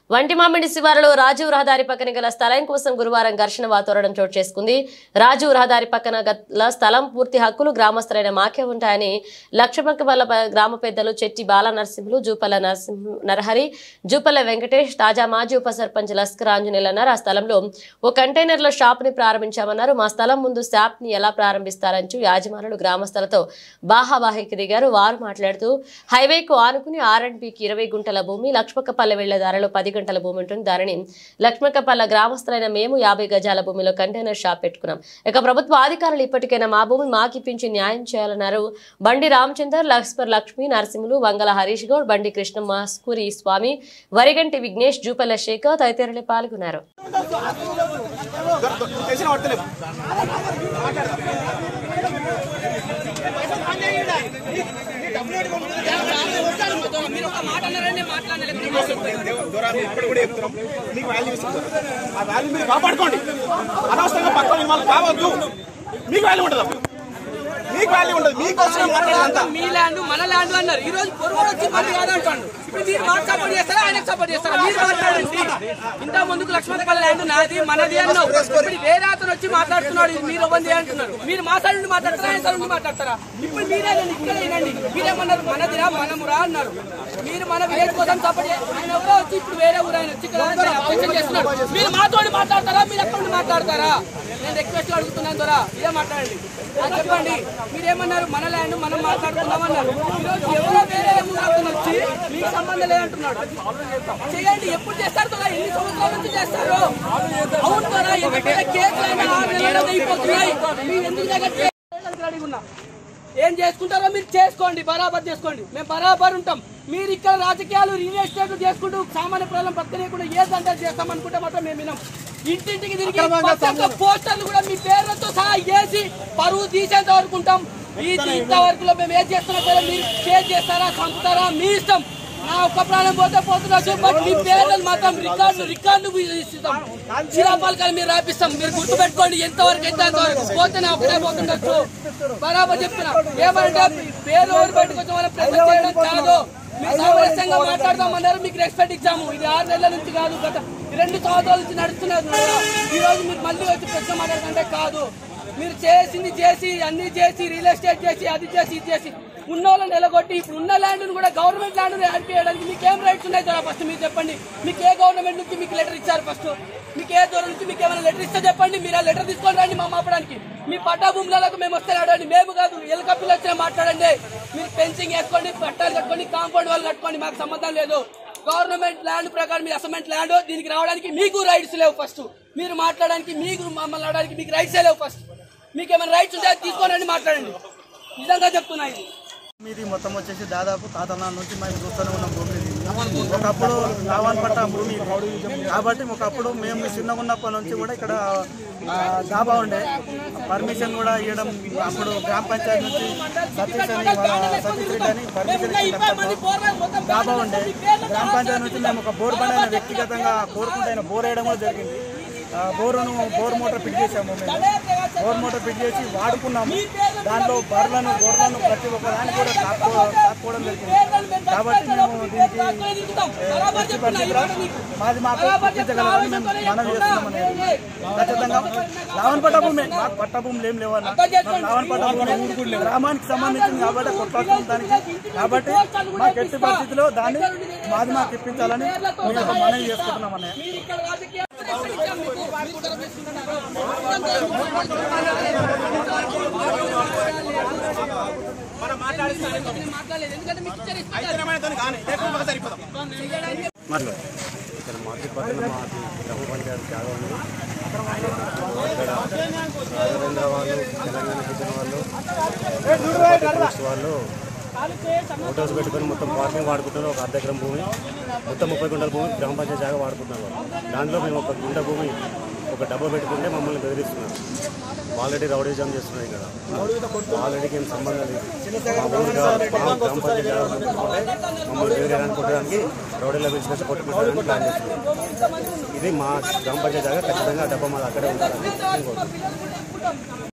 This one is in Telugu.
వంటిమామిడి శివారులో రాజీవ్ రహదారి పక్కన గల స్థలం కోసం గురువారం ఘర్షణ వాతావరణం చోటు చేసుకుంది రాజీవ్ రహదారి పక్కన గల స్థలం పూర్తి హక్కులు గ్రామస్తులైన మాకే ఉంటాయని లక్షపక్క వల్ల గ్రామ పెద్దలు చెట్టి బాల నరసింహులు జూపల్ల నరసింహ నరహరి జూపల్ల వెంకటేష్ తాజా మాజీ ఉప సర్పంచ్ లస్కర్ ఆంజనేయులు అన్నారు ఆ స్థలంలో ఓ కంటైనర్ల షాప్ ని ప్రారంభించామన్నారు మా స్థలం ముందు శాప్ ని ఎలా ప్రారంభిస్తారంటూ యాజమానులు గ్రామస్తులతో బాహాబాహికి దిగారు వారు మాట్లాడుతూ హైవేకు ఆనుకుని ఆర్ అండ్ బికి ఇరవై గుంటల భూమి లక్ష్మకపల్లె వెళ్లే దారిలో పది గంటల భూమి ఉంటుంది దానిని లక్ష్మకపల్లె గ్రామస్తులైన మేము యాభై గజాల భూమిలో కంటైనర్ షాప్ పెట్టుకున్నాం ఇక ప్రభుత్వ అధికారులు ఇప్పటికైనా మా భూమి మాకిప్పించి న్యాయం చేయాలన్నారు బండి రామచందర్ లక్ష్మర్ లక్ష్మి నరసింహులు వంగల హరీష్ గౌడ్ బండి కృష్ణ మాస్కూరి స్వామి వరిగంటి విఘ్నేష్ జూపల్ల శేఖర్ తదితరులు పాల్గొన్నారు తెలిసిన పడతలేము దూరాన్ని ఇప్పుడు కూడా చెప్తున్నాం మీకు వాల్యూ ఇస్తుంది ఆ వాల్యూ మీరు కాపాడుకోండి అనవసరంగా పక్కన వాళ్ళు కావద్దు మీకు వాల్యూ ఉండదు అప్పుడు. మీకు వాల్యూ ఉండదు మీకోసం మాట్లాడాలంతా మీ ల్యాండ్ మన ల్యాండ్ అన్నారు ఈ రోజు పొరుగుడు వచ్చి మళ్ళీ కాదంటాడు ఇప్పుడు మీరు మాకు సపోర్ట్ చేస్తారా ఆయనకు సపోర్ట్ చేస్తారా మీరు మాట్లాడండి ఇంత ముందుకు లక్ష్మణపల్లి ల్యాండ్ నాది మనది అన్నావు ఇప్పుడు వేరే అతను వచ్చి మాట్లాడుతున్నాడు ఇది మీరు ఇవ్వండి అంటున్నారు మీరు మా సైడ్ నుండి మాట్లాడతారా ఆయన సైడ్ నుండి మాట్లాడతారా ఇప్పుడు మీరే ఇక్కడ వినండి మీరేమన్నారు మనదిరా మనమురా అన్నారు మీరు మన విలేజ్ కోసం సపోర్ట్ ఆయన ఎవరో వచ్చి ఇప్పుడు వేరే ఊరు ఆయన వచ్చి ఇక్కడ అబ్జెక్షన్ చేస్తున్నారు మీరు మాతోటి మాట్లాడతారా మీరు ఎక్కడ నుండి మాట్లాడతారా నేను రిక్వెస్ట్ అడుగుతున్నాను ద్వారా ఇదే మాట్లాడండి అది చెప్పండి మీరేమన్నారు మన ల్యాండ్ మనం మాట్లాడుకుందామన్నారు ఈరోజు ఎవరో వేరే ఊరతను వచ్చి మీకు సంబంధం లేదంటున్నాడు చేయండి ఎప్పుడు చేస్తారు కదా ఎన్ని సంవత్సరాల నుంచి చేస్తారు అవును కదా ఎందుకంటే కేసులు ఆరు నెలలు అయిపోతున్నాయి మీరు ఎందుకు దగ్గర రెడీగా ఉన్నాం ఏం చేసుకుంటారో మీరు చేసుకోండి బరాబర్ చేసుకోండి మేము బరాబర్ ఉంటాం మీరు ఇక్కడ రాజకీయాలు రియల్ ఎస్టేట్ చేసుకుంటూ సామాన్య ప్రజలను బతకలేకుండా ఏదంటే చేస్తాం అనుకుంటే మాత్రం మేము వినాం ఇంటింటికి తిరిగి ప్రతి ఒక్క పోస్టర్లు కూడా మీ పేర్లతో సహా వేసి పరువు తీసేంత వరకు ఉంటాం ఈ ఇంతవరకు మేము ఏం చేస్తున్నా సరే మీరు షేర్ చేస్తారా చంపుతారా మీ ఇష్టం నా ఒక్క ప్రాణం పోతే పోతున్నచ్చు బట్ మీ పేర్లను మాత్రం రికార్డు రికార్డు ఇస్తాం శిలాపాలకాలు మీరు రాపిస్తాం మీరు గుర్తుపెట్టుకోండి ఎంతవరకు అయితే అంతవరకు పోతే నా ఒకటే పోతుండొచ్చు బరాబర్ చెప్తున్నా ఏమంటే పేరు ఎవరు బయటకు వచ్చి మనం ప్రజలు చేయడం కాదు మీరు సామరస్యంగా మాట్లాడదామన్నారు మీకు రెస్పెక్ట్ ఇచ్చాము ఇది ఆరు నెలల నుంచి కాదు గత రెండు సంవత్సరాల నుంచి నడుస్తున్నది ఈ రోజు మీరు మళ్ళీ వచ్చి ప్రశ్న మాట్లాడుతుంటే కాదు మీరు చేసింది చేసి అన్ని చేసి రియల్ ఎస్టేట్ చేసి అది చేసి ఇది చేసి ఉన్న వాళ్ళని నిలగొట్టి ఇప్పుడు ఉన్న ల్యాండ్ కూడా గవర్నమెంట్ ల్యాండ్ యాడ్ చేయడానికి మీకు ఏం రైట్స్ ఉన్నాయి సార్ ఫస్ట్ మీరు చెప్పండి మీకు ఏ గవర్నమెంట్ నుంచి మీకు లెటర్ ఇచ్చారు ఫస్ట్ మీకు ఏ దూరం నుంచి మీకు ఏమైనా లెటర్ ఇస్తే చెప్పండి మీరు ఆ లెటర్ తీసుకొని రండి మా మాపడానికి మీ పట్టా భూములకు మేము వస్తే అడగండి మేము కాదు ఎలక పిల్లలు వచ్చినా మాట్లాడండి మీరు ఫెన్సింగ్ వేసుకోండి పట్టాలు కట్టుకోండి కాంపౌండ్ వాళ్ళు కట్టుకోండి మాకు సంబంధం లేదు గవర్నమెంట్ ల్యాండ్ ప్రకారం మీ అసెంబ్లీ ల్యాండ్ దీనికి రావడానికి మీకు రైట్స్ లేవు ఫస్ట్ మీరు మాట్లాడడానికి మీకు మమ్మల్ని ఆడడానికి మీకు రైట్సే లేవు ఫస్ట్ మీకు ఏమైనా రైట్స్ ఉంటే అది తీసుకోనండి మాట్లాడండి నిజంగా చెప్తున్నా ఇది మీది మొత్తం వచ్చేసి దాదాపు తాతల నుంచి మేము చూస్తూనే ఉన్నాం భూమి ఇది. ఒకప్పుడు రావణ్ పట్ట భూమి ఇది. కాబట్టి ఒకప్పుడు మేము చిన్నగా ఉన్నప్పటి నుంచి కూడా ఇక్కడ ఆ, డాబా ఉండే పర్మిషన్ కూడా ఇవ్వడం అప్పుడు గ్రామ పంచాయతీ నుంచి సతీష్ అని వాళ్ళ సతీష్ రెడ్డి అని పర్మిషన్ ఇచ్చిన డాబా ఉండే గ్రామ పంచాయతీ నుంచి మేము ఒక బోర్ బండి అయిన వ్యక్తిగతంగా కోరుకుంటే ఆయన బోర్ వేయడం కూడా జరిగింది ఆ, బోరును బోర్ మోటార్ ఫిట్ చేసాము మేము బోర్ మోటార్ ఫిట్ చేసి వాడుకున్నాము దాంట్లో బర్రెలను గొర్రెలను ప్రతి ఒక్క దాన్ని కూడా తాక్కో తాక్కోవడం జరిగింది కాబట్టి మేము దీనికి ఎట్టి పరిస్థితిలో మాది మాకు గుర్తించగలమని మేము మనం చేస్తున్నాం అనేది ఖచ్చితంగా రావణ పట్ట భూమి మాకు పట్ట భూములు ఏం లేవన్నా మాకు రావణ పట్ట భూమి గ్రామానికి సంబంధించింది కాబట్టి కొట్లాడుతున్న దానికి కాబట్టి మాకు ఎట్టి పరిస్థితిలో దాన్ని మాది మాకు ఇప్పించాలని మేము మనవి చేసుకుంటున్నాం అన్నయ్య మీరు ఇక్కడ రాజకీయ ఇచ్చాం మీకు. మీరు ఇక్కడ వేసుకుంటున్నారు. మనం మాట్లాడిస్తాను నేను మాట్లాడలేదు ఎందుకంటే మీకు ఇచ్చారు ఇస్తారు. అయితే కానీ లేకపోతే సరిపోతాం ఇక్కడ మాది పక్కన మాది గ్రామ పంచాయతీ జాగా ఉంది ఇక్కడ రాఘవేంద్ర వాళ్ళు తెలంగాణ గిరిజన వాళ్ళు పోలీసు వాళ్ళు ఫోటోస్ పెట్టుకొని మొత్తం పార్కింగ్ వాడుకుంటున్నారు ఒక అర్ధ ఎకరం భూమి మొత్తం ముప్పై గుంటల భూమి గ్రామ పంచాయతీ జాగా వాడుకుంటున్నారు వాళ్ళు. దాంట్లో మేము ఒక గుంట భూమి ఒక డబ్బా పెట్టుకుంటే మమ్మల్ని బెదిరిస్తున్నారు ఆల్రెడీ రౌడీజం చేస్తున్నారు ఇక్కడ ఆల్రెడీకి ఏం సంబంధం లేదు మా ఊరిగా మా గ్రామ పంచాయతీ జాగా పెట్టుకుంటే మమ్మల్ని బెదిరేయడానికి కొట్టడానికి రౌడీలో పిలిచినట్టు కొట్టుకుంటారని ప్లాన్ చేస్తున్నారు ఇది మా గ్రామ పంచాయతీ జాగా ఖచ్చితంగా ఆ డబ్బా మాది అక్కడే ఉండాలని నేను కోరుకుంటున్నాను.